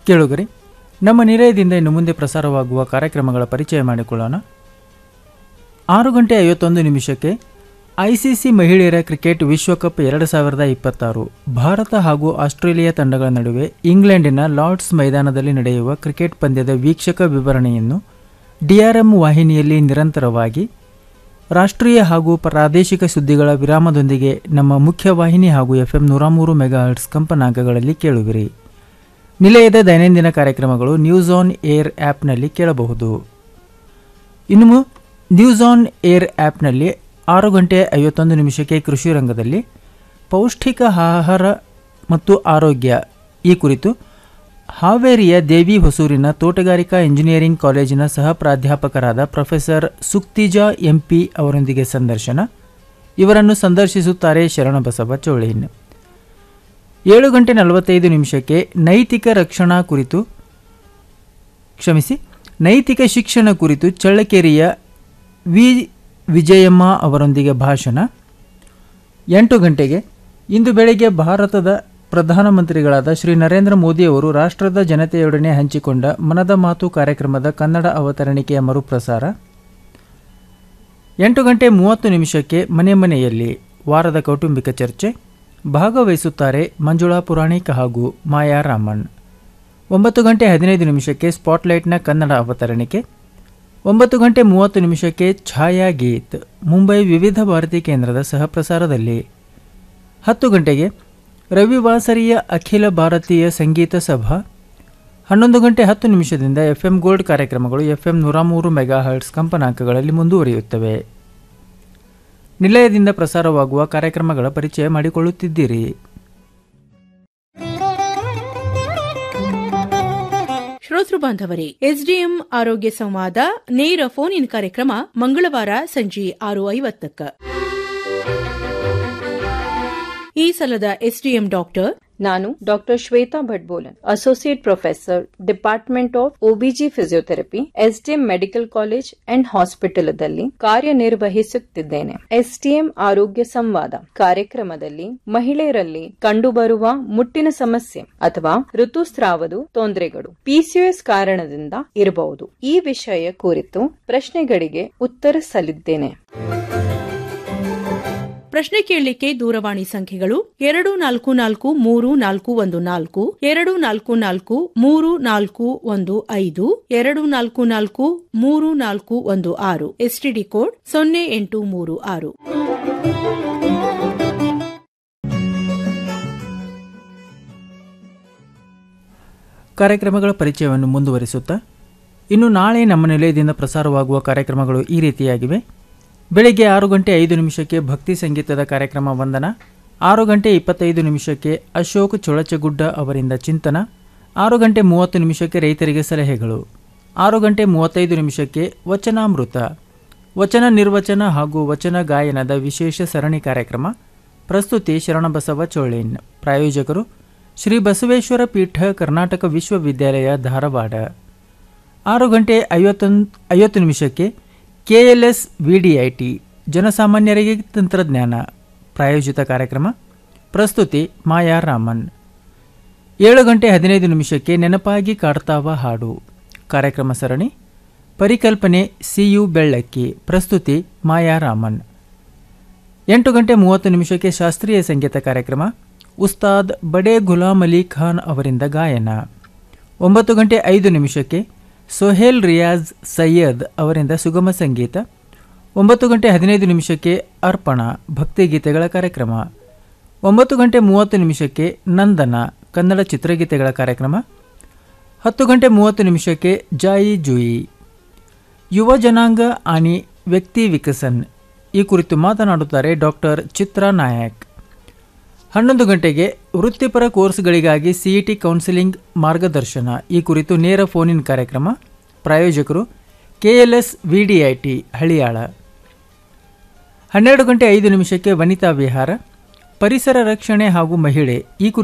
ಕೇಳುಗರಿ ನಮ್ಮ ನಿಲಯದಿಂದ ಇನ್ನು ಮುಂದೆ ಪ್ರಸಾರವಾಗುವ ಕಾರ್ಯಕ್ರಮಗಳ ಪರಿಚಯ ಮಾಡಿಕೊಳ್ಳೋಣ ಆರು ಗಂಟೆ ಐವತ್ತೊಂದು ನಿಮಿಷಕ್ಕೆ ಐಸಿಸಿ ಮಹಿಳೆಯರ ಕ್ರಿಕೆಟ್ ವಿಶ್ವಕಪ್ ಎರಡು ಸಾವಿರದ ಇಪ್ಪತ್ತಾರು ಭಾರತ ಹಾಗೂ ಆಸ್ಟ್ರೇಲಿಯಾ ತಂಡಗಳ ನಡುವೆ ಇಂಗ್ಲೆಂಡಿನ ಲಾರ್ಡ್ಸ್ ಮೈದಾನದಲ್ಲಿ ನಡೆಯುವ ಕ್ರಿಕೆಟ್ ಪಂದ್ಯದ ವೀಕ್ಷಕ ವಿವರಣೆಯನ್ನು ಡಿಆರ್ಎಂ ವಾಹಿನಿಯಲ್ಲಿ ನಿರಂತರವಾಗಿ ರಾಷ್ಟ್ರೀಯ ಹಾಗೂ ಪ್ರಾದೇಶಿಕ ಸುದ್ದಿಗಳ ವಿರಾಮದೊಂದಿಗೆ ನಮ್ಮ ಮುಖ್ಯ ವಾಹಿನಿ ಹಾಗೂ ಎಫ್ಎಂ ನೂರ ಮೂರು ಮೆಗಾಹರ್ಟ್ಸ್ ಕಂಪನಾಂಕಗಳಲ್ಲಿ ಕೇಳುವಿರಿ ನಿಲಯದ ದೈನಂದಿನ ಕಾರ್ಯಕ್ರಮಗಳು ನ್ಯೂಸ್ ಆನ್ ಏರ್ ಆ್ಯಪ್ನಲ್ಲಿ ಕೇಳಬಹುದು ಇನ್ನು ಮು- ನ್ಯೂಸ್ ಆನ್ ಏರ್ ಆ್ಯಪ್ನಲ್ಲಿ ಆರು ಗಂಟೆ ಐವತ್ತೊಂದು ನಿಮಿಷಕ್ಕೆ ಕೃಷಿ ರಂಗದಲ್ಲಿ ಪೌಷ್ಟಿಕ ಆಹಾರ ಮತ್ತು ಆರೋಗ್ಯ ಈ ಕುರಿತು ಹಾವೇರಿಯ ದೇವಿ ಹೊಸೂರಿನ ತೋಟಗಾರಿಕಾ ಇಂಜಿನಿಯರಿಂಗ್ ಕಾಲೇಜಿನ ಸಹ ಪ್ರಾಧ್ಯಾಪಕರಾದ ಪ್ರೊಫೆಸರ್ ಸುಕ್ತಿಜಾ ಎಂಪಿ ಅವರೊಂದಿಗೆ ಸಂದರ್ಶನ ಇವರನ್ನು ಸಂದರ್ಶಿಸುತ್ತಾರೆ ಶರಣಬಸವ ಚೋಳೇನ್ ಏಳು ಗಂಟೆ ನಲವತ್ತೈದು ನಿಮಿಷಕ್ಕೆ ನೈತಿಕ ರಕ್ಷಣಾ ಕುರಿತು ಕ್ಷಮಿಸಿ ನೈತಿಕ ಶಿಕ್ಷಣ ಕುರಿತು ಚಳ್ಳಕೆರೆಯ ವಿ ವಿಜಯಮ್ಮ ಅವರೊಂದಿಗೆ ಭಾಷಣ ಎಂಟು ಗಂಟೆಗೆ ಇಂದು ಬೆಳಗ್ಗೆ ಭಾರತದ ಪ್ರಧಾನಮಂತ್ರಿಗಳಾದ ಶ್ರೀ ನರೇಂದ್ರ ಮೋದಿಯವರು ರಾಷ್ಟ್ರದ ಜನತೆಯೊಡನೆ ಹಂಚಿಕೊಂಡ ಮನದ ಮಾತು ಕಾರ್ಯಕ್ರಮದ ಕನ್ನಡ ಅವತರಣಿಕೆಯ ಮರುಪ್ರಸಾರ ಎಂಟು ಗಂಟೆ ಮೂವತ್ತು ನಿಮಿಷಕ್ಕೆ ಮನೆ ಮನೆಯಲ್ಲಿ ವಾರದ ಕೌಟುಂಬಿಕ ಚರ್ಚೆ ಭಾಗವಹಿಸುತ್ತಾರೆ ಮಂಜುಳಾ ಪುರಾಣಿಕ ಹಾಗೂ ಮಾಯಾ ರಾಮನ್ ಒಂಬತ್ತು ಗಂಟೆ ಹದಿನೈದು ನಿಮಿಷಕ್ಕೆ ಸ್ಪಾಟ್ಲೈಟ್ನ ಕನ್ನಡ ಅವತರಣಿಕೆ ಒಂಬತ್ತು ಗಂಟೆ ಮೂವತ್ತು ನಿಮಿಷಕ್ಕೆ ಛಾಯಾ ಗೀತ್ ಮುಂಬೈ ವಿವಿಧ ಭಾರತಿ ಕೇಂದ್ರದ ಸಹಪ್ರಸಾರದಲ್ಲಿ ಹತ್ತು ಗಂಟೆಗೆ ರವಿವಾಸರಿಯ ಅಖಿಲ ಭಾರತೀಯ ಸಂಗೀತ ಸಭಾ ಹನ್ನೊಂದು ಗಂಟೆ ಹತ್ತು ನಿಮಿಷದಿಂದ ಎಫ್ಎಂ ಗೋಲ್ಡ್ ಕಾರ್ಯಕ್ರಮಗಳು ಎಫ್ಎಂ ನೂರ ಮೂರು ಮೆಗಾ ಹರ್ಟ್ಸ್ ಕಂಪನಾಂಕಗಳಲ್ಲಿ ಮುಂದುವರಿಯುತ್ತವೆ ನಿಲಯದಿಂದ ಪ್ರಸಾರವಾಗುವ ಕಾರ್ಯಕ್ರಮಗಳ ಪರಿಚಯ ಮಾಡಿಕೊಳ್ಳುತ್ತಿದ್ದೀರಿ ಶ್ರೋತೃ ಬಾಂಧವರೇ ಎಸ್ಡಿಎಂ ಆರೋಗ್ಯ ಸಂವಾದ ನೇರ ಫೋನ್ ಇನ್ ಕಾರ್ಯಕ್ರಮ ಮಂಗಳವಾರ ಸಂಜೆ ಆರು ಐವತ್ತಕ್ಕ ಈ ಸಲದ ಎಸ್ಡಿಎಂ ಡಾಕ್ಟರ್ ನಾನು ಡಾಕ್ಟರ್ ಶ್ವೇತಾ ಭಟ್ಬೋಲನ್ associate professor department of OBG physiotherapy SDM medical college and ಹಾಸ್ಪಿಟಲದಲ್ಲಿ ಕಾರ್ಯನಿರ್ವಹಿಸುತ್ತಿದ್ದೇನೆ ಎಸ್ಡಿಎಂ ಆರೋಗ್ಯ ಸಂವಾದ ಕಾರ್ಯಕ್ರಮದಲ್ಲಿ ಮಹಿಳೆಯರಲ್ಲಿ ಕಂಡುಬರುವ ಮುಟ್ಟಿನ ಸಮಸ್ಯೆ ಅಥವಾ ಋತುಸ್ರಾವದ ತೊಂದರೆಗಳು ಪಿಸಿಒಎಸ್ ಕಾರಣದಿಂದ ಇರಬಹುದು ಈ ವಿಷಯ ಕುರಿತು ಪ್ರಶ್ನೆಗಳಿಗೆ ಉತ್ತರಿಸಲಿದ್ದೇನೆ ಪ್ರಶ್ನೆ ಕೇಳಲಿಕ್ಕೆ ದೂರವಾಣಿ ಸಂಖ್ಯೆಗಳು ಎರಡು ನಾಲ್ಕು ನಾಲ್ಕು ಮೂರು ನಾಲ್ಕು ಒಂದು ನಾಲ್ಕು ಎರಡು ನಾಲ್ಕು ನಾಲ್ಕು ಮೂರು ನಾಲ್ಕು ಒಂದು ಐದು ಎರಡು ನಾಲ್ಕು ನಾಲ್ಕು ಮೂರು ನಾಲ್ಕು ಒಂದು ಆರು ಎಸ್ಟಿಡಿ ಕೋಡ್ ಸೊನ್ನೆ ಎಂಟು ಮೂರು ಆರು ಕಾರ್ಯಕ್ರಮಗಳ ಪರಿಚಯವನ್ನು ಮುಂದುವರಿಸುತ್ತಾ ಇನ್ನು ನಾಳೆ ನಮ್ಮ ನಿಲಯದಿಂದ ಪ್ರಸಾರವಾಗುವ ಕಾರ್ಯಕ್ರಮಗಳು ಈ ರೀತಿಯಾಗಿವೆ ಬೆಳಗ್ಗೆ ಆರು ಗಂಟೆ ಐದು ನಿಮಿಷಕ್ಕೆ ಭಕ್ತಿ ಸಂಗೀತದ ಕಾರ್ಯಕ್ರಮ ವಂದನ ಆರು ಗಂಟೆ ಇಪ್ಪತ್ತೈದು ನಿಮಿಷಕ್ಕೆ ಅಶೋಕ್ ಚೊಳಚಗುಡ್ಡ ಅವರಿಂದ ಚಿಂತನ ಆರು ಗಂಟೆ ಮೂವತ್ತು ನಿಮಿಷಕ್ಕೆ ರೈತರಿಗೆ ಸಲಹೆಗಳು ಆರು ಗಂಟೆ ಮೂವತ್ತೈದು ನಿಮಿಷಕ್ಕೆ ವಚನಾಮೃತ ವಚನ ನಿರ್ವಚನ ಹಾಗೂ ವಚನ ಗಾಯನದ ವಿಶೇಷ ಸರಣಿ ಕಾರ್ಯಕ್ರಮ ಪ್ರಸ್ತುತಿ ಶರಣಬಸವ ಚೋಳೇನ್ ಪ್ರಾಯೋಜಕರು ಶ್ರೀ ಬಸವೇಶ್ವರ ಪೀಠ ಕರ್ನಾಟಕ ವಿಶ್ವವಿದ್ಯಾಲಯ ಧಾರವಾಡ ಆರು ಗಂಟೆ ಐವತ್ತೊಂದು ಐವತ್ತು ನಿಮಿಷಕ್ಕೆ ಕೆಎಲ್ಎಸ್ ವಿಡಿಐಟಿ ಜನಸಾಮಾನ್ಯರಿಗೆ ತಂತ್ರಜ್ಞಾನ ಪ್ರಾಯೋಜಿತ ಕಾರ್ಯಕ್ರಮ ಪ್ರಸ್ತುತಿ ಮಾಯಾ ರಾಮನ್ ಏಳು ಗಂಟೆ ಹದಿನೈದು ನಿಮಿಷಕ್ಕೆ ನೆನಪಾಗಿ ಕಾಡ್ತಾವ ಹಾಡು ಕಾರ್ಯಕ್ರಮ ಸರಣಿ ಪರಿಕಲ್ಪನೆ ಸಿಯು ಬೆಳ್ಳಕ್ಕಿ ಪ್ರಸ್ತುತಿ ಮಾಯಾ ರಾಮನ್ ಎಂಟು ಗಂಟೆ ಮೂವತ್ತು ನಿಮಿಷಕ್ಕೆ ಶಾಸ್ತ್ರೀಯ ಸಂಗೀತ ಕಾರ್ಯಕ್ರಮ ಉಸ್ತಾದ್ ಬಡೇ ಗುಲಾಮ್ ಅಲಿ ಖಾನ್ ಅವರಿಂದ ಗಾಯನ ಒಂಬತ್ತು ಗಂಟೆ ಐದು ನಿಮಿಷಕ್ಕೆ ಸೊಹೇಲ್ ರಿಯಾಜ್ ಸೈಯದ್ ಅವರಿಂದ ಸುಗಮ ಸಂಗೀತ ಒಂಬತ್ತು ಗಂಟೆ ಹದಿನೈದು ನಿಮಿಷಕ್ಕೆ ಅರ್ಪಣ ಭಕ್ತಿಗೀತೆಗಳ ಕಾರ್ಯಕ್ರಮ ಒಂಬತ್ತು ಗಂಟೆ ಮೂವತ್ತು ನಿಮಿಷಕ್ಕೆ ನಂದನ ಕನ್ನಡ ಚಿತ್ರಗೀತೆಗಳ ಕಾರ್ಯಕ್ರಮ ಹತ್ತು ಗಂಟೆ ಮೂವತ್ತು ನಿಮಿಷಕ್ಕೆ ಜಾಯಿ ಜೂಯಿ ಯುವ ಜನಾಂಗ ಆನಿ ವ್ಯಕ್ತಿ ವಿಕಸನ್ ಈ ಕುರಿತು ಮಾತನಾಡುತ್ತಾರೆ ಡಾಕ್ಟರ್ ಚಿತ್ರಾ ನಾಯಕ್ ಹನ್ನೊಂದು ಗಂಟೆಗೆ ವೃತ್ತಿಪರ ಕೋರ್ಸ್ಗಳಿಗಾಗಿ ಸಿಇಟಿ ಕೌನ್ಸಿಲಿಂಗ್ ಮಾರ್ಗದರ್ಶನ ಈ ಕುರಿತು ನೇರ ಫೋನ್ ಇನ್ ಕಾರ್ಯಕ್ರಮ ಪ್ರಾಯೋಜಕರು ಕೆಎಲ್ಎಸ್ ವಿಡಿಐಟಿ ಹಳಿಯಾಳ ಹನ್ನೆರಡು ಗಂಟೆ ಐದು ನಿಮಿಷಕ್ಕೆ ವನಿತಾ ವಿಹಾರ ಪರಿಸರ ರಕ್ಷಣೆ ಹಾಗೂ ಮಹಿಳೆ ಈ ಕುರಿತು